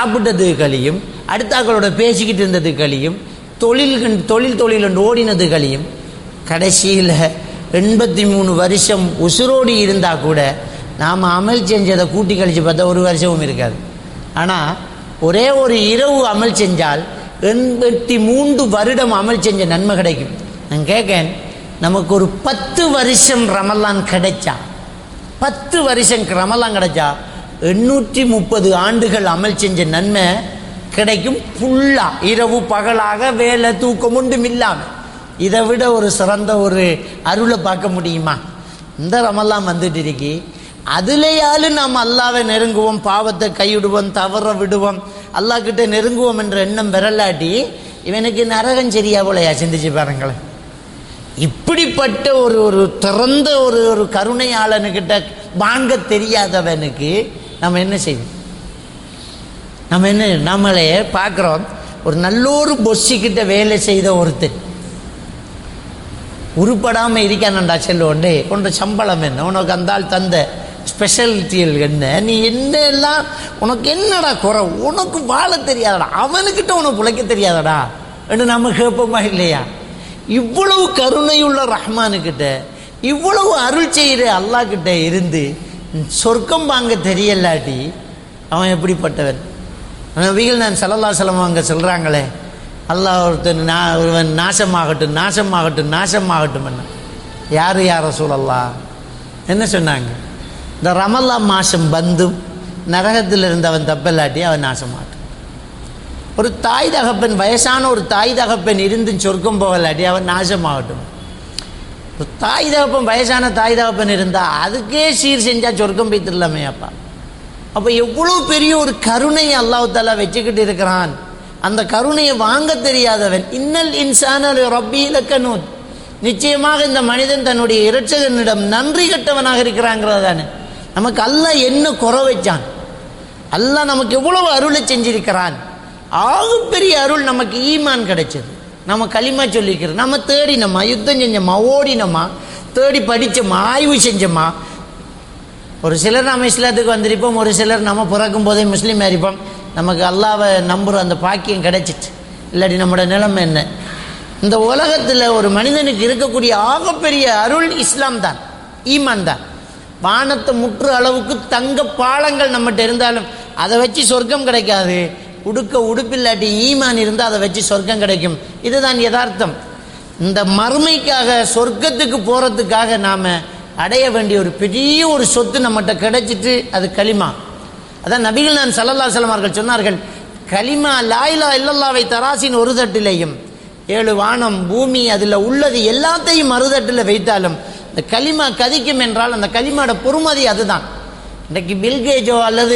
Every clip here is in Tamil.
சாப்பிட்டதுக்கு கழியும் அடுத்தாக்களோட பேசிக்கிட்டு இருந்ததுக்கு கழியும் தொழில் தொழில் தொழில் என்று ஓடினது கழியும் கடைசியில் எண்பத்தி மூணு வருஷம் உசுரோடி இருந்தால் கூட நாம் அமல் செஞ்சதை கூட்டி கழித்து பார்த்தா ஒரு வருஷமும் இருக்காது ஆனால் ஒரே ஒரு இரவு அமல் செஞ்சால் எண்பத்தி மூன்று வருடம் அமல் செஞ்ச நன்மை கிடைக்கும் நான் கேட்கேன் நமக்கு ஒரு பத்து வருஷம் ரமலான் கிடைச்சா பத்து வருஷம் ரமலான் கிடைச்சா எண்ணூற்றி முப்பது ஆண்டுகள் அமல் செஞ்ச நன்மை கிடைக்கும் ஃபுல்லா இரவு பகலாக வேலை தூக்கம் ஒன்றும் இல்லாமல் இதை விட ஒரு சிறந்த ஒரு அருளை பார்க்க முடியுமா இந்த ரமலான் வந்துட்டு இருக்கி அதுலேயாலும் நாம் அல்லாவை நெருங்குவோம் பாவத்தை கைவிடுவோம் தவற விடுவோம் அல்லாஹ் கிட்ட நெருங்குவோம் என்ற எண்ணம் விரலாட்டி இவனுக்கு நரகம் சரியா போலையா சிந்திச்சு பாருங்களேன் இப்படிப்பட்ட ஒரு ஒரு திறந்த ஒரு ஒரு கருணையாளனுக்கிட்ட வாங்க தெரியாதவனுக்கு நம்ம என்ன செய்வோம் நம்ம என்ன நம்மளே பார்க்குறோம் ஒரு நல்லொரு பொஸ்ஸிக்கிட்ட வேலை செய்த ஒருத்தர் உருப்படாமல் இருக்கானண்டா செல்லுவோண்டே உன்னோட சம்பளம் என்ன உனக்கு அந்த ஆள் தந்த ஸ்பெஷாலிட்டிகள் என்ன நீ என்ன எல்லாம் உனக்கு என்னடா குறை உனக்கு வாழ தெரியாதடா அவனுக்கிட்ட உனக்கு பிழைக்க தெரியாதடா என்று நம்ம கேட்போமா இல்லையா இவ்வளவு கருணையுள்ள ரஹ்மானுக்கிட்ட இவ்வளவு அருள் செய்கிற அல்லாஹ் கிட்ட இருந்து சொர்க்கம் வாங்க தெரியலாட்டி அவன் எப்படிப்பட்டவன் நபிகள் நான் சல்லல்லா செல்லம் அங்கே சொல்கிறாங்களே அல்லாஹ் ஒருத்தன் நா ஒருவன் நாசமாகட்டும் நாசமாகட்டும் நாசமாகட்டும் என்ன யார் யார சூழல்லா என்ன சொன்னாங்க இந்த ரமல்லா மாதம் வந்தும் நரகத்தில் இருந்தவன் தப்பில்லாட்டி அவன் நாசமாகட்டும் ஒரு தாய் தகப்பன் வயசான ஒரு தாய் தகப்பன் இருந்து சொர்க்கம் போகலாட்டி அவன் நாசமாகட்டும் ஒரு தாய் தகப்பன் வயசான தாய் தகப்பன் இருந்தால் அதுக்கே சீர் செஞ்சால் சொர்க்கம் போய்த்திடலாமே அப்பா அப்போ எவ்வளோ பெரிய ஒரு கருணையை அல்லாஹ் தாலா வச்சுக்கிட்டு இருக்கிறான் அந்த கருணையை வாங்க தெரியாதவன் இன்னல் இன்சான ரப்பியில கனூத் நிச்சயமாக இந்த மனிதன் தன்னுடைய இரட்சகனிடம் நன்றி கட்டவனாக இருக்கிறாங்கிறது தானே நமக்கு அல்லாஹ் என்ன குறை வச்சான் அல்லாஹ் நமக்கு எவ்வளவு அருளை செஞ்சிருக்கிறான் ஆகப்பெரிய அருள் நமக்கு ஈமான் கிடைச்சது நம்ம களிமா சொல்லிக்கிறோம் நம்ம தேடினோமா யுத்தம் செஞ்சோமா ஓடினோமா தேடி படித்தோமா ஆய்வு செஞ்சோமா ஒரு சிலர் நம்ம இஸ்லாத்துக்கு வந்திருப்போம் ஒரு சிலர் நம்ம பிறக்கும் போதே முஸ்லீம் ஆயிருப்போம் நமக்கு அல்லாவை நம்புகிற அந்த பாக்கியம் கிடைச்சிட்டு இல்லாட்டி நம்மளோட நிலைமை என்ன இந்த உலகத்தில் ஒரு மனிதனுக்கு இருக்கக்கூடிய ஆகப்பெரிய அருள் இஸ்லாம் தான் ஈமான் தான் வானத்தை முற்று அளவுக்கு தங்க பாலங்கள் நம்மகிட்ட இருந்தாலும் அதை வச்சு சொர்க்கம் கிடைக்காது உடுக்க உடுப்பில்லாட்டி ஈமான் இருந்தால் அதை வச்சு சொர்க்கம் கிடைக்கும் இதுதான் யதார்த்தம் இந்த மறுமைக்காக சொர்க்கத்துக்கு போகிறதுக்காக நாம் அடைய வேண்டிய ஒரு பெரிய ஒரு சொத்து நம்மகிட்ட கிடைச்சிட்டு அது களிமா அதான் நபிகள் நான் சல்லல்லா செல்லமார்கள் சொன்னார்கள் களிமா லாயிலா இல்லல்லாவை தராசின் ஒரு தட்டிலையும் ஏழு வானம் பூமி அதில் உள்ளது எல்லாத்தையும் மறுதட்டில் வைத்தாலும் இந்த களிமா கதிக்கும் என்றால் அந்த களிமாட பொறுமதி அதுதான் இன்றைக்கு பில்கேஜோ அல்லது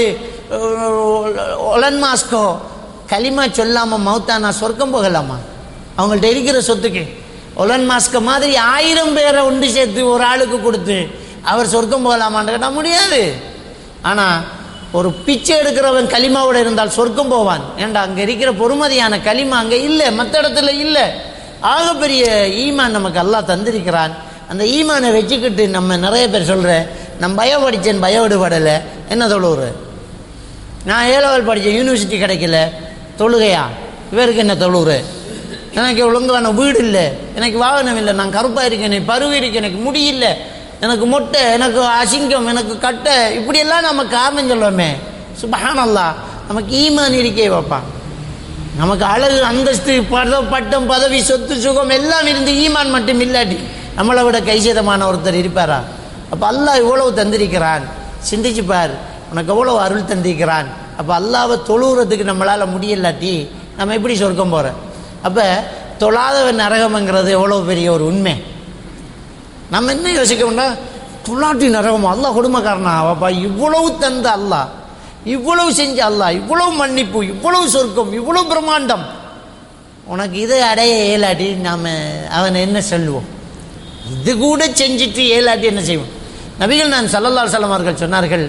ஒலன் மாஸ்கோ களிமா சொல்லாமல் மௌத்தானா சொர்க்கம் போகலாமா அவங்கள்ட்ட இருக்கிற சொத்துக்கு ஒலன் மாஸ்க மாதிரி ஆயிரம் பேரை ஒன்று சேர்த்து ஒரு ஆளுக்கு கொடுத்து அவர் சொர்க்கம் போகலாமான்னு கேட்டால் முடியாது ஆனால் ஒரு பிச்சை எடுக்கிறவன் களிமாவோட இருந்தால் சொர்க்கம் போவான் ஏண்டா அங்கே இருக்கிற பொறுமதியான களிமா அங்கே இல்லை மற்ற இடத்துல இல்லை ஆகப்பெரிய ஈமான் நமக்கு அல்லாஹ் தந்திருக்கிறான் அந்த ஈமானை வச்சுக்கிட்டு நம்ம நிறைய பேர் சொல்கிற நான் பயோ படித்தேன் பயோ விடுபடலை என்ன தொழுவுற நான் ஏழவல் படித்தேன் யூனிவர்சிட்டி கிடைக்கல தொழுகையா இவருக்கு என்ன தொழுவுற எனக்கு ஒழுங்கான வீடு இல்லை எனக்கு வாகனம் இல்லை நான் கருப்பாக இருக்கேன் எனக்கு பருவி இருக்கேன் எனக்கு முடி இல்லை எனக்கு மொட்டை எனக்கு அசிங்கம் எனக்கு கட்டை இப்படியெல்லாம் நம்ம காரணம் சொல்லுவோமே சுபஹானல்லா நமக்கு ஈமான் இருக்கே வைப்பா நமக்கு அழகு அந்தஸ்து பத பட்டம் பதவி சொத்து சுகம் எல்லாம் இருந்து ஈமான் மட்டும் இல்லாட்டி நம்மளை விட கைசேதமான ஒருத்தர் இருப்பாரா அப்போ அல்லாஹ் இவ்வளவு தந்திருக்கிறான் சிந்திச்சு பார் உனக்கு எவ்வளோ அருள் தந்திருக்கிறான் அப்போ அல்லாவை தொழுகிறதுக்கு நம்மளால் முடியலாட்டி நம்ம எப்படி சொர்க்கம் போகிறோம் அப்போ தொழாதவன் நரகம்ங்கிறது எவ்வளோ பெரிய ஒரு உண்மை நம்ம என்ன யோசிக்கணும்னா துளாட்டி நரகம் அல்லாஹ் கொடுமைக்காரனா அவப்பா இவ்வளவு தந்த அல்லாஹ் இவ்வளவு செஞ்ச அல்லாஹ் இவ்வளவு மன்னிப்பு இவ்வளவு சொர்க்கம் இவ்வளவு பிரம்மாண்டம் உனக்கு இதை அடைய இயலாட்டி நாம் அவனை என்ன சொல்லுவோம் இது கூட செஞ்சுட்டு இயலாட்டி என்ன செய்வோம் நபிகள் நான் சல்லல்லா சலம் அவர்கள் சொன்னார்கள்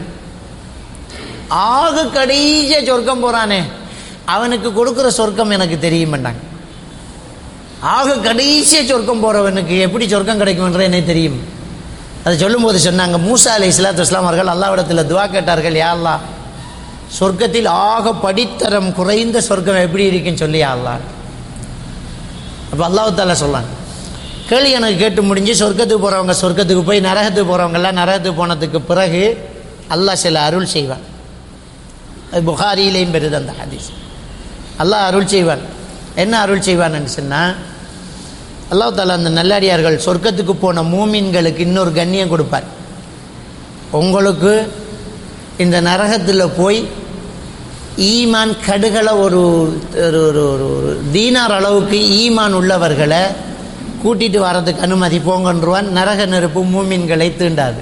ஆக கடைசியாக சொர்க்கம் போகிறானே அவனுக்கு கொடுக்குற சொர்க்கம் எனக்கு தெரிய மாட்டாங்க ஆக கடைசியாக சொர்க்கம் போகிறவனுக்கு எப்படி சொர்க்கம் கிடைக்கும்ன்ற எனக்கு தெரியும் அதை சொல்லும்போது சொன்னாங்க மூசா அலி இஸ்லாத்து இஸ்லாம் அவர்கள் அல்லாவிடத்தில் துவா கேட்டார்கள் யா அல்லா சொர்க்கத்தில் ஆக படித்தரம் குறைந்த சொர்க்கம் எப்படி இருக்குன்னு சொல்லி அல்லாஹ் அப்போ அல்லாஹ் தாலா சொல்லாங்க கேள்வி எனக்கு கேட்டு முடிஞ்சு சொர்க்கத்துக்கு போகிறவங்க சொர்க்கத்துக்கு போய் நரகத்துக்கு போகிறவங்கெல்லாம் நரகத்துக்கு போனதுக்கு பிறகு அல்லாஹ் சில அருள் செய்வான் அது புகாரியிலையும் பெறுது அந்த ஹதீஸ் அல்லாஹ் அருள் செய்வான் என்ன அருள் செய்வான்னு சொன்னால் அல்லாஹ் தாலா அந்த நல்லடியார்கள் சொர்க்கத்துக்கு போன மூமின்களுக்கு இன்னொரு கண்ணியம் கொடுப்பார் உங்களுக்கு இந்த நரகத்தில் போய் ஈமான் கடுகளை ஒரு ஒரு ஒரு ஒரு ஒரு தீனார் அளவுக்கு ஈமான் உள்ளவர்களை கூட்டிட்டு வர்றதுக்கு அனுமதி போங்கன்றுவான் நரக நெருப்பு மூமின்களை தீண்டாது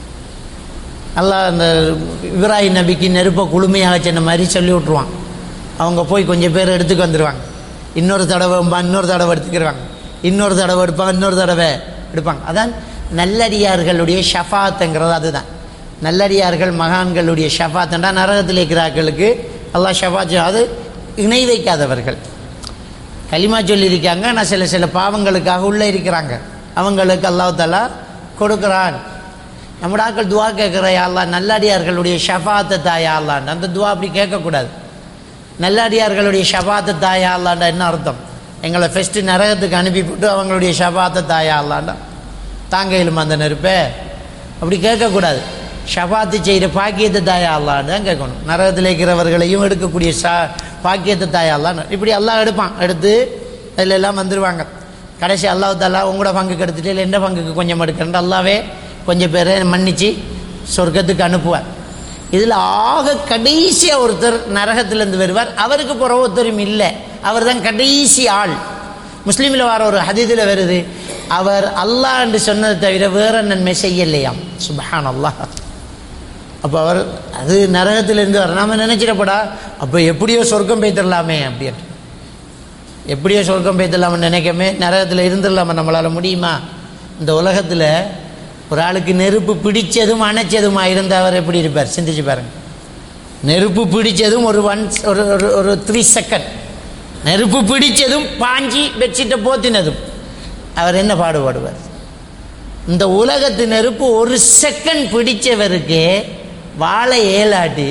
அல்லாஹ் அந்த இப்ராஹிம் நபிக்கு நெருப்பை குளுமையாக சொன்ன மாதிரி சொல்லி விட்ருவான் அவங்க போய் கொஞ்சம் பேர் எடுத்துக்கு வந்துடுவாங்க இன்னொரு தடவை பா- இன்னொரு தடவை எடுத்துக்கிடுவாங்க இன்னொரு தடவை எடுப்பாங்க இன்னொரு தடவை எடுப்பாங்க அதான் நல்லடியார்களுடைய ஷஃபாத்துங்கிறது அதுதான் நல்லடியார்கள் மகான்களுடைய ஷஃபாத்துண்டா நரகத்தில் இருக்கிறார்களுக்கு அல்லாஹ் ஷஃபாத் அது இணை வைக்காதவர்கள் களிமா சொல்லியிருக்காங்க ஆனால் சில சில பாவங்களுக்காக உள்ளே இருக்கிறாங்க அவங்களுக்கு அல்லாஹ் தஆலா கொடுக்குறான் நம்முடைய ஆட்கள் துவா கேட்குற யாழ்லா நல்லடியார்களுடைய ஷஃபாத்தை தாயா அல்லான்னு அந்த துவா அப்படி கேட்கக்கூடாது நல்லடியார்களுடைய ஷஃபாத்தை தாயா அல்லாண்டா என்ன அர்த்தம் எங்களை ஃபஸ்ட்டு நரகத்துக்கு அனுப்பிவிட்டு அவங்களுடைய ஷஃபாத்தை தாயா அல்லாண்டா தாங்க இயலுமா அந்த நெருப்பே அப்படி கேட்கக்கூடாது ஷஃபாத்து செய்கிற பாக்கியத்தை தாயா அல்லான்னு தான் கேட்கணும் நரகத்தில் இருக்கிறவர்களையும் எடுக்கக்கூடிய ஷா பாக்கியத்தை தாயா அல்லான்னு இப்படி அல்லாஹ் எடுப்பான் எடுத்து அதில் எல்லாம் வந்துடுவாங்க கடைசி அல்லாஹ் தாலா உங்களோட பங்குக்கு எடுத்துட்டு இல்லை எந்த பங்குக்கு கொஞ்சம் எடுக்கிறேன் அல்லாவே கொஞ்சம் பேரை மன்னிச்சு சொர்க்கத்துக்கு அனுப்புவார் இதில் ஆக கடைசியாக ஒருத்தர் நரகத்திலேருந்து வருவார் அவருக்கு பிற ஒருத்தரும் இல்லை அவர் தான் கடைசி ஆள் முஸ்லீமில் வர ஒரு ஹதீதில் வருது அவர் அல்லாஹ் என்று சொன்னதை தவிர வேற நன்மை செய்யலையாம் சுபஹான் அல்லாஹ் அப்போ அவர் அது நரகத்திலிருந்து வர நாம நினைச்சிடப்படா அப்போ எப்படியோ சொர்க்கம் பெய்திடலாமே அப்படின்ட்டு எப்படியோ சொர்க்கம் பெய்திடலாம்னு நினைக்கமே நரகத்தில் இருந்துடலாமா நம்மளால் முடியுமா இந்த உலகத்தில் ஒரு ஆளுக்கு நெருப்பு பிடிச்சதும் அணைச்சதுமா இருந்த அவர் எப்படி இருப்பார் சிந்திச்சு பாருங்க நெருப்பு பிடிச்சதும் ஒரு ஒன் ஒரு ஒரு ஒரு த்ரீ செகண்ட் நெருப்பு பிடிச்சதும் பாஞ்சி பெட்ஷீட்டை போத்தினதும் அவர் என்ன பாடுபடுவார் இந்த உலகத்து நெருப்பு ஒரு செகண்ட் பிடிச்சவருக்கு வாழை ஏலாட்டி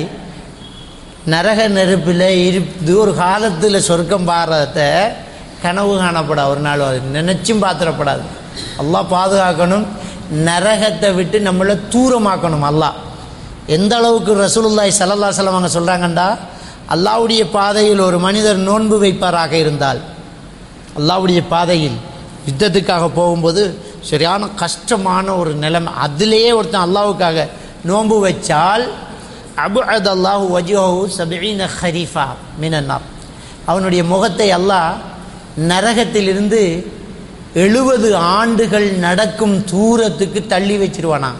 நரக நெருப்பில் இருந்து ஒரு காலத்தில் சொர்க்கம் பாடுறத கனவு காணப்படா ஒரு நாள் அது நினைச்சும் பாத்திரப்படாது அல்லாஹ் பாதுகாக்கணும் நரகத்தை விட்டு நம்மளை தூரமாக்கணும் அல்லாஹ் எந்த அளவுக்கு ரசூலுல்லாய் சல்லல்லா செல்லம் அவங்க சொல்கிறாங்கண்டா அல்லாவுடைய பாதையில் ஒரு மனிதர் நோன்பு வைப்பாராக இருந்தால் அல்லாவுடைய பாதையில் யுத்தத்துக்காக போகும்போது சரியான கஷ்டமான ஒரு நிலைமை அதிலேயே ஒருத்தன் அல்லாவுக்காக நோன்பு வச்சால் அபு அத் அல்லாஹு வஜோஹு சபீன ஹரீஃபா மினன்னார் அவனுடைய முகத்தை அல்லாஹ் நரகத்திலிருந்து எழுபது ஆண்டுகள் நடக்கும் தூரத்துக்கு தள்ளி வச்சிருவானாம்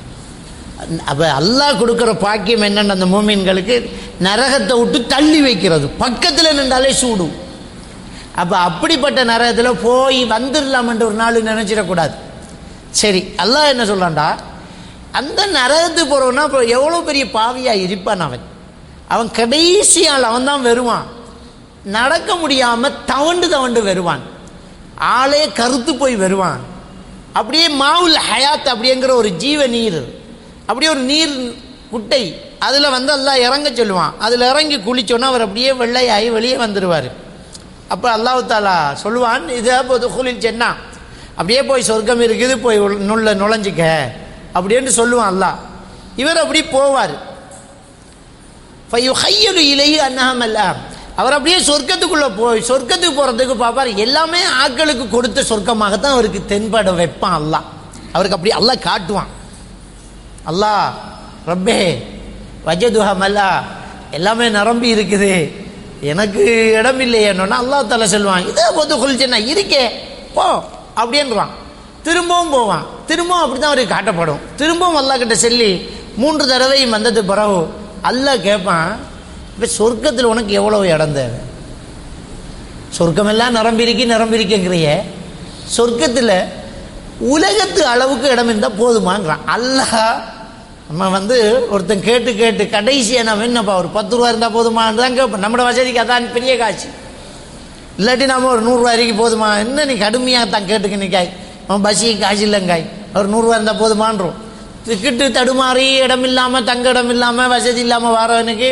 அப்போ அல்லாஹ் கொடுக்குற பாக்கியம் என்னென்ன அந்த மூமின்களுக்கு நரகத்தை விட்டு தள்ளி வைக்கிறது பக்கத்தில் நின்றாலே சூடும் அப்போ அப்படிப்பட்ட நரகத்தில் போய் வந்துடலாம்ன்ற ஒரு நாள் நினச்சிடக்கூடாது சரி அல்லாஹ் என்ன சொல்கிறான்டா அந்த நரகத்துக்கு போகிறவனா இப்போ எவ்வளோ பெரிய பாவியாக இருப்பான் அவன் அவன் கடைசி ஆள் அவன் தான் வருவான் நடக்க முடியாமல் தவண்டு தவண்டு வருவான் ஆளே கருத்து போய் வருவான் அப்படியே மாவுல் ஹயாத் அப்படிங்கிற ஒரு ஜீவ நீர் அப்படியே ஒரு நீர் குட்டை அதில் வந்து எல்லாம் இறங்க சொல்லுவான் அதில் இறங்கி குளிச்சோன்னா அவர் அப்படியே வெள்ளையாகி வெளியே வந்துடுவார் அப்போ அல்லாஹ் தாலா சொல்லுவான் இதே போது குளில் சென்னா அப்படியே போய் சொர்க்கம் இருக்குது போய் உள்- நுள்ள நுழைஞ்சிக்க அப்படின்னு சொல்லுவான் அல்லாஹ் இவர் அப்படி போவார் ஃபையுஹையலு இலைஹி அன்னஹமல்ல அவர் அப்படியே சொர்க்கத்துக்குள்ளே போய் சொர்க்கத்துக்கு போகிறதுக்கு பார்ப்பார் எல்லாமே ஆட்களுக்கு கொடுத்த சொர்க்கமாகத்தான் அவருக்கு தென்பட வைப்பான் அல்லாஹ் அவருக்கு அப்படி அல்லாஹ் காட்டுவான் அல்லாஹ் ரப்பே வஜதுஹா மல்லா எல்லாமே நிரம்பி இருக்குது எனக்கு இடம் இல்லையேன்னா அல்லாஹ் தலை சொல்லுவான் இதே போது குளிச்சுன்னா இருக்கே போ அப்படின்றான் திரும்பவும் போவான் திரும்பவும் அப்படி தான் அவருக்கு காட்டப்படும் திரும்பவும் அல்லாஹ் கிட்ட சொல்லி மூன்று தடவையும் வந்தது பிறகு அல்லாஹ் கேட்பான் இப்போ சொர்க்கத்தில் உனக்கு எவ்வளோ இடம் தேவை சொர்க்கமெல்லாம் நிரம்பிருக்கு நிரம்பிருக்குங்கிறிய சொர்க்கத்தில் உலகத்து அளவுக்கு இடம் இருந்தால் போதுமாங்கிறான் அல்லாஹ் நம்ம வந்து ஒருத்தன் கேட்டு கேட்டு கடைசியாக நம்ம என்னப்பா ஒரு பத்து ரூபா இருந்தால் போதுமான்னு தான் கேட்போம் நம்மளோட வசதிக்கு அதான் பெரிய காட்சி இல்லாட்டி நம்ம ஒரு நூறுரூவா வரைக்கும் போதுமா என்ன நீ கடுமையாக தான் கேட்டுக்க நிற்காய் அவன் பஸ்ஸுக்கு காசு இல்லைங்காய் ஒரு நூறுரூவா இருந்தால் போதுமான்றோம் டிக்கெட்டு தடுமாறி இடம் இல்லாமல் தங்க இடம் இல்லாமல் வசதி இல்லாமல் வரவனுக்கு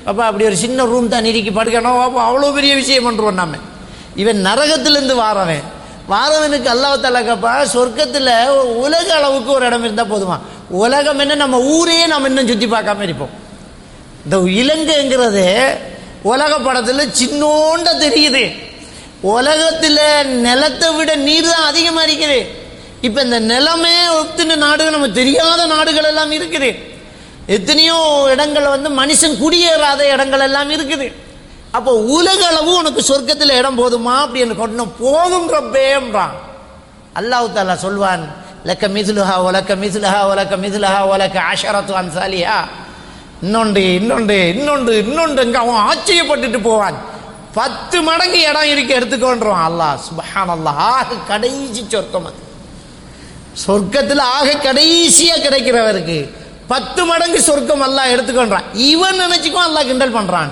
அப்போ அப்படி ஒரு சின்ன ரூம் தான் இறுக்கி படுக்கணும் அப்போ அவ்வளோ பெரிய விஷயம் பண்ணுறோம் நாம இவன் நரகத்திலேருந்து வாரவன் வாரவனுக்கு அல்லாஹால கேப்பா சொர்க்கத்தில் உலக அளவுக்கு ஒரு இடம் இருந்தால் போதுமா உலகம் என்ன நம்ம ஊரையே நம்ம இன்னும் சுற்றி பார்க்காம இருப்போம் இந்த இலங்கைங்கிறது உலக படத்தில் சின்னோண்ட தெரியுது உலகத்தில் நிலத்தை விட நீர் தான் அதிகமாக இருக்குது இப்போ இந்த நிலமே ஒத்துன நாடுகள் நம்ம தெரியாத நாடுகள் எல்லாம் இருக்குது எத்தனையோ இடங்கள் வந்து மனுஷன் குடியேறாத இடங்கள் எல்லாம் இருக்குது அப்போ உலக அளவு உனக்கு சொர்க்கத்தில் இடம் போதுமா அப்படின்னு கொண்டு போதும் ரப்பேன்றான் அல்லாஹ் தாலா சொல்வான் லக்க மிதுலுஹா ஒலக்க மிதுலுஹா ஒலக்க மிதுலுஹா ஒலக்க ஆஷரத்து அன்சாலியா இன்னொன்று இன்னொன்று இன்னொன்று இன்னொன்றுங்க அவன் ஆச்சரியப்பட்டுட்டு போவான் பத்து மடங்கு இடம் இருக்கு எடுத்துக்கொண்டுருவான் அல்லாஹ் சுபஹான் அல்லாஹ் ஆக கடைசி சொர்க்கம் அது சொர்க்கத்தில் ஆக கடைசியா கிடைக்கிறவருக்கு பத்து மடங்கு சொர்க்கம் அல்லாஹ் எடுத்துக்கொண்டான் இவன் நினைச்சுக்குவான் அல்லாஹ் கிண்டல் பண்றான்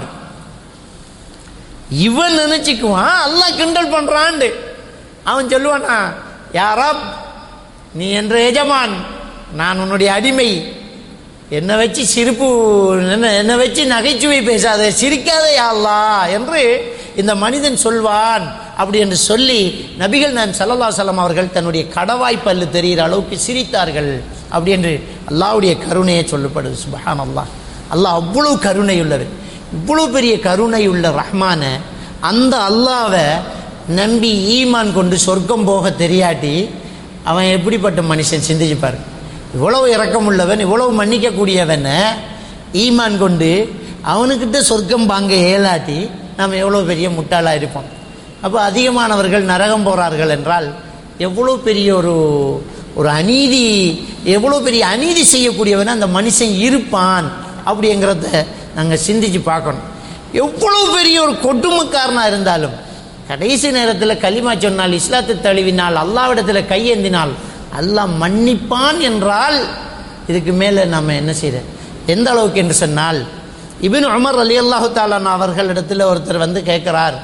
இவன் நினைச்சுக்குவான் அல்லாஹ் கிண்டல் பண்றான் அவன் சொல்லுவானா யாரா நீ என்ற எஜமான் நான் உன்னுடைய அடிமை என்னை வச்சு சிரிப்பு என்ன என்னை வச்சு நகைச்சுவை பேசாத சிரிக்காத யாழ்லா என்று இந்த மனிதன் சொல்வான் அப்படி என்று சொல்லி நபிகள் நான் சல்லல்லா சலம் அவர்கள் தன்னுடைய கடவாய் பல்லு தெரிகிற அளவுக்கு சிரித்தார்கள் அப்படி என்று அல்லாவுடைய கருணையை சொல்லப்படுது சுபஹான் அல்லாஹ் அல்லாஹ் அவ்வளவு கருணை உள்ளவர் இவ்வளவு பெரிய கருணை உள்ள ரஹ்மான அந்த அல்லாவை நம்பி ஈமான் கொண்டு சொர்க்கம் போக தெரியாட்டி அவன் எப்படிப்பட்ட மனுஷன் சிந்திச்சுப்பார் இவ்வளவு இரக்கம் உள்ளவன் இவ்வளவு மன்னிக்கக்கூடியவன் ஈமான் கொண்டு அவனுக்கிட்ட சொர்க்கம் வாங்க இயலாட்டி நாம் எவ்வளோ பெரிய முட்டாளாக இருப்போம் அப்போ அதிகமானவர்கள் நரகம் போகிறார்கள் என்றால் எவ்வளோ பெரிய ஒரு ஒரு அநீதி எவ்வளோ பெரிய அநீதி செய்யக்கூடியவன் அந்த மனுஷன் இருப்பான் அப்படிங்கிறத நாங்கள் சிந்திச்சு பார்க்கணும் எவ்வளோ பெரிய ஒரு கொடுமைக்காரனாக இருந்தாலும் கடைசி நேரத்தில் களிமா சொன்னால் இஸ்லாத்தை தழுவினால் அல்லாவிடத்தில் கையேந்தினால் அல்லாஹ் மன்னிப்பான் என்றால் இதுக்கு மேலே நம்ம என்ன செய்ய எந்த அளவுக்கு என்று சொன்னால் இபின் உமர் அலி அல்லாஹு தாலான் அவர்களிடத்தில் ஒருத்தர் வந்து கேட்குறார்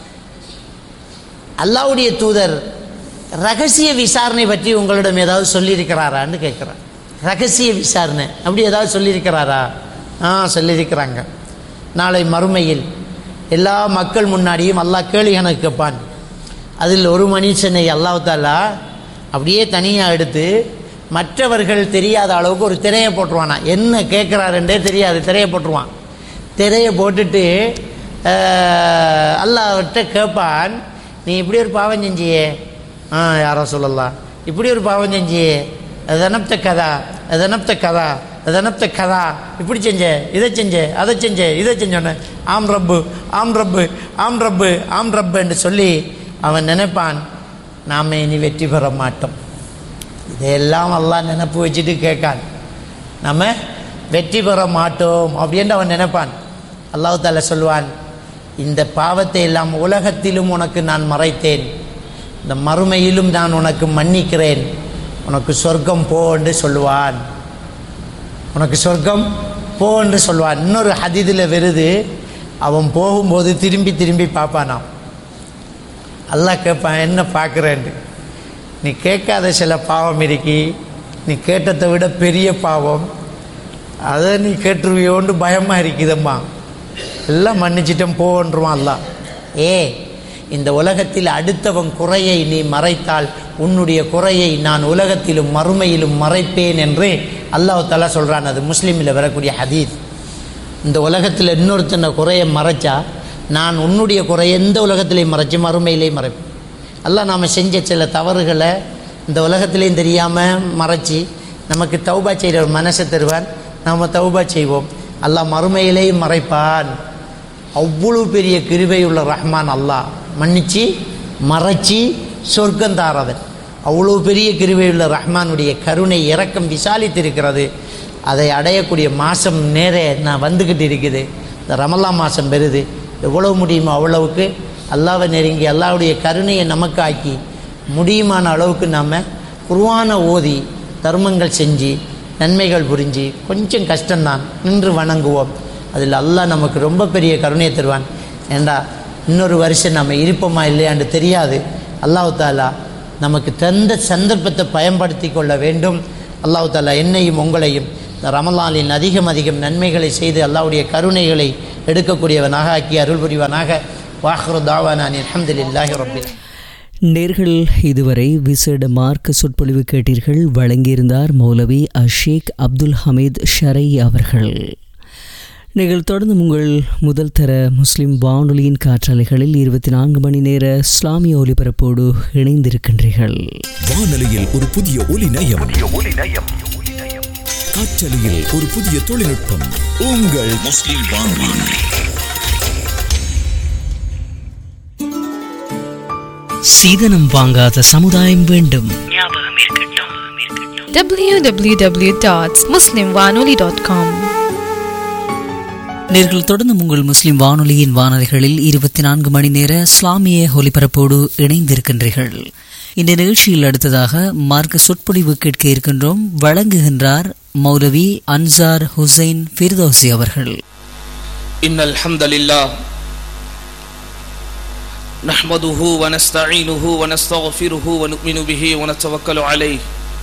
அல்லாவுடைய தூதர் ரகசிய விசாரணை பற்றி உங்களிடம் ஏதாவது சொல்லியிருக்கிறாரான்னு கேட்குறார் ரகசிய விசாரணை அப்படி ஏதாவது சொல்லியிருக்கிறாரா ஆ சொல்லியிருக்கிறாங்க நாளை மறுமையில் எல்லா மக்கள் முன்னாடியும் அல்லாஹ் கேள்வி கணக்கு கேட்பான் அதில் ஒரு மனுஷனை அல்லாஹ் தாலா அப்படியே தனியாக எடுத்து மற்றவர்கள் தெரியாத அளவுக்கு ஒரு திரையை போட்டுருவானா என்ன கேட்குறாருன்றே தெரியாது திரையை போட்டுருவான் திரையை போட்டுட்டு அஹ், அல்லாஹ்கிட்ட கேட்பான் நீ இப்படி ஒரு பாவம் செஞ்சியே ஆ யாரோ சொல்லலாம் இப்படி ஒரு பாவம் செஞ்சியே அது அனப்த கதா அது அனப்த கதா அது அனப்த கதா இப்படி செஞ்ச இதை செஞ்ச அதை செஞ்ச இதை செஞ்சோன்னு ஆம் ரப்பு ஆம் ரப்பு ஆம் ரப்பு ஆம் ரப்புன்னு சொல்லி அவன் நினைப்பான் நாம் இனி வெற்றி பெற மாட்டோம் இதையெல்லாம் அல்லாஹ் நினப்பு வச்சுட்டு கேட்கான் நம்ம வெற்றி பெற மாட்டோம் அப்படின்னு அவன் நினைப்பான் அல்லாஹ் தாலா சொல்வான் இந்த பாவத்தை எல்லாம் உலகத்திலும் உனக்கு நான் மறைத்தேன் இந்த மறுமையிலும் நான் உனக்கு மன்னிக்கிறேன் உனக்கு சொர்க்கம் போ என்று சொல்லுவான் உனக்கு சொர்க்கம் போ என்று சொல்வான் இன்னொரு ஹதீதில் வருது அவன் போகும்போது திரும்பி திரும்பி பார்ப்பானாம் அல்லாஹ் கேட்பான் என்ன பார்க்குறேன்ட்டு நீ கேட்காத சில பாவம் இருக்கி நீ கேட்டதை விட பெரிய பாவம் அதை நீ கேட்டுருவியோன்னு பயமாக இருக்குதம்மா எல்லாம் மன்னிச்சிட்டேன் போன்றுவான் அல்லாஹ் ஏ இந்த உலகத்தில் அடுத்தவன் குறையை நீ மறைத்தால் உன்னுடைய குறையை நான் உலகத்திலும் மறுமையிலும் மறைப்பேன் என்று அல்லாஹ் தலா சொல்கிறான் அது முஸ்லீமில் வரக்கூடிய ஹதீஸ் இந்த உலகத்தில் இன்னொருத்தனை குறையை மறைச்சா நான் உன்னுடைய குறையை எந்த உலகத்திலையும் மறைச்சு மறுமையிலையும் மறைப்பேன் அல்லாஹ் நாம் செஞ்ச சில தவறுகளை இந்த உலகத்திலையும் தெரியாமல் மறைச்சி நமக்கு தௌபா செய்கிற ஒரு மனசை தருவான் நாம் தௌபா செய்வோம் அல்லாஹ் மறுமையிலேயும் மறைப்பான் அவ்வளோ பெரிய கிருபை உள்ள ரஹ்மான் அல்லாஹ் மன்னிச்சு மறைச்சி சொர்க்கம் தாரவன் அவ்வளோ பெரிய கிருபை உள்ள ரஹ்மானுடைய கருணை இரக்கம் விசாலித்திருக்கிறது அதை அடையக்கூடிய மாதம் நேரே நான் வந்துக்கிட்டு இருக்குது இந்த ரமல்லா மாதம் பெறுது எவ்வளவு முடியுமோ அவ்வளவுக்கு அல்லாவை நெருங்கி அல்லாவுடைய கருணையை நமக்கு ஆக்கி முடியுமான அளவுக்கு நாம் குருவான ஓதி தர்மங்கள் செஞ்சு நன்மைகள் புரிஞ்சு கொஞ்சம் கஷ்டம்தான் நின்று வணங்குவோம் அதில் அல்லாஹ் நமக்கு ரொம்ப பெரிய கருணையை தருவான் ஏண்டா இன்னொரு வருஷம் நம்ம இருப்போமா இல்லையான்னு தெரியாது அல்லாஹ் தாலா நமக்கு தந்த சந்தர்ப்பத்தை பயன்படுத்தி கொள்ள வேண்டும் அல்லாஹ் தாலா என்னையும் உங்களையும் இந்த ரமலானில் அதிகம் அதிகம் நன்மைகளை செய்து அல்லாஹ்வுடைய கருணைகளை எடுக்கக்கூடியவனாக ஆக்கி அருள் புரிவானாக வாஹ்ரு தாவானான் அல்ஹம்துலில்லாஹி ரப்பில் நேர்கள் இதுவரை விசேட மார்க்க சொற்பொழிவு கேட்டீர்கள் வழங்கியிருந்தார் மௌலவி அஷேக் அப்துல் ஹமீத் ஷரை அவர்கள் நீங்கள் தொடர்ந்து உங்கள் முதல் தர முஸ்லிம் வானொலியின் காற்றாலைகளில் இருபத்தி நான்கு மணி நேர இஸ்லாமிய ஒலிபரப்போடு இணைந்திருக்கின்றீர்கள் வானொலியில் ஒரு புதிய ஒலி நயம் காற்றலையில் ஒரு புதிய தொழில்நுட்பம் உங்கள் முஸ்லிம் வானொலி சீதனம் வாங்காத சமுதாயம் வேண்டும் www.muslimwanoli.com நேர்கள் தொடர்ந்து உங்கள் முஸ்லிம் வானொலியின் வானொலிகளில் இருபத்தி நான்கு மணி நேர இஸ்லாமிய ஒலிபரப்போடு இணைந்திருக்கின்றீர்கள் இந்த நிகழ்ச்சியில் அடுத்ததாக மார்க்க சொற்பொழிவு கேட்க இருக்கின்றோம் வழங்குகின்றார் மௌலவி அன்சார் ஹுசைன் ஃபிர்தோசி அவர்கள் إن الحمد لله نحمده ونستعينه ونستغفره ونؤمن به ونتوكل عليه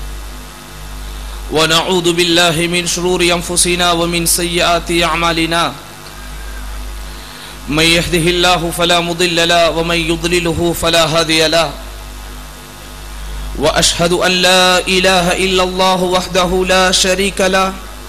ونعوذ بالله من شرور أنفسنا ومن سيئات أعمالنا من يهده الله فلا مضل له ومن يضلله فلا هادي له وأشهد أن لا إله إلا الله وحده لا شريك له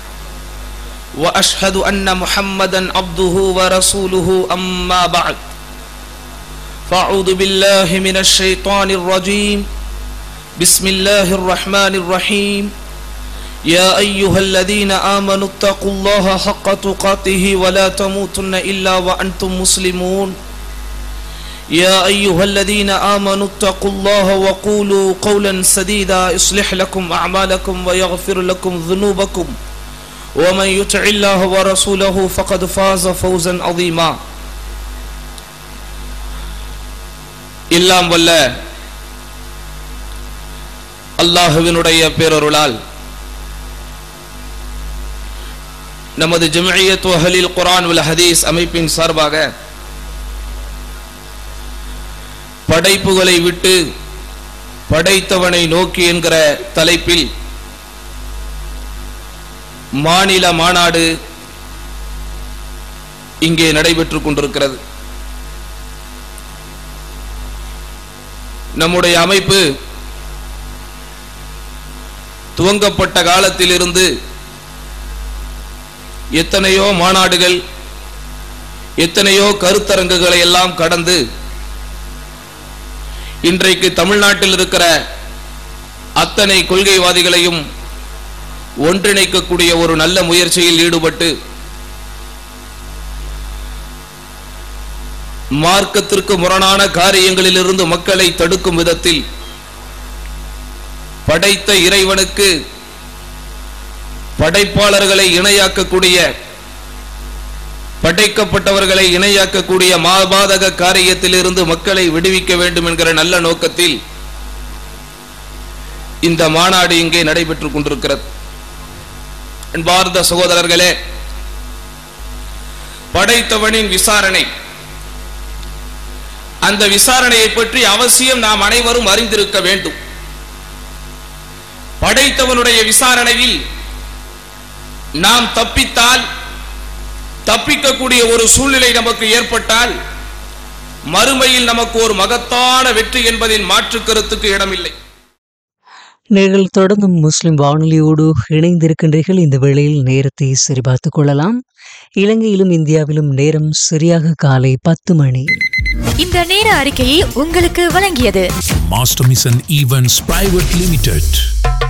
واشهد ان محمدا عبده ورسوله اما بعد فاعوذ بالله من الشيطان الرجيم بسم الله الرحمن الرحيم يا ايها الذين امنوا اتقوا الله حق تقاته ولا تموتن الا وانتم مسلمون يا ايها الذين امنوا اتقوا الله وقولوا قولا سديدا يصلح لكم اعمالكم ويغفر لكم ذنوبكم ومن يطع الله ورسوله فقد فاز فوزا عظيما எல்லாம் வல்ல அல்லாஹுவினுடைய பேரருளால் நமது ஜமியத் அஹலில் குரான் உல் ஹதீஸ் அமைப்பின் சார்பாக படைப்புகளை விட்டு படைத்தவனை நோக்கி என்கிற தலைப்பில் மாநில மாநாடு இங்கே நடைபெற்றுக் கொண்டிருக்கிறது நம்முடைய அமைப்பு துவங்கப்பட்ட காலத்திலிருந்து எத்தனையோ மாநாடுகள் எத்தனையோ கருத்தரங்குகளை எல்லாம் கடந்து இன்றைக்கு தமிழ்நாட்டில் இருக்கிற அத்தனை கொள்கைவாதிகளையும் ஒன்றிணைக்கக்கூடிய ஒரு நல்ல முயற்சியில் ஈடுபட்டு மார்க்கத்திற்கு முரணான காரியங்களிலிருந்து மக்களை தடுக்கும் விதத்தில் படைத்த இறைவனுக்கு படைப்பாளர்களை இணையாக்கக்கூடிய படைக்கப்பட்டவர்களை இணையாக்கக்கூடிய மாபாதக காரியத்திலிருந்து மக்களை விடுவிக்க வேண்டும் என்கிற நல்ல நோக்கத்தில் இந்த மாநாடு இங்கே நடைபெற்றுக் கொண்டிருக்கிறது அன்பார்ந்த சகோதரர்களே படைத்தவனின் விசாரணை அந்த விசாரணையை பற்றி அவசியம் நாம் அனைவரும் அறிந்திருக்க வேண்டும் படைத்தவனுடைய விசாரணையில் நாம் தப்பித்தால் தப்பிக்கக்கூடிய ஒரு சூழ்நிலை நமக்கு ஏற்பட்டால் மறுமையில் நமக்கு ஒரு மகத்தான வெற்றி என்பதில் மாற்று கருத்துக்கு இடமில்லை நீங்கள் தொடர்ந்தும் முஸ்லிம் வானொலியோடு இணைந்திருக்கின்றீர்கள் இந்த வேளையில் நேரத்தை சரிபார்த்துக் கொள்ளலாம் இலங்கையிலும் இந்தியாவிலும் நேரம் சரியாக காலை பத்து மணி இந்த நேர அறிக்கையை உங்களுக்கு வழங்கியது Master Mission Events Private Limited.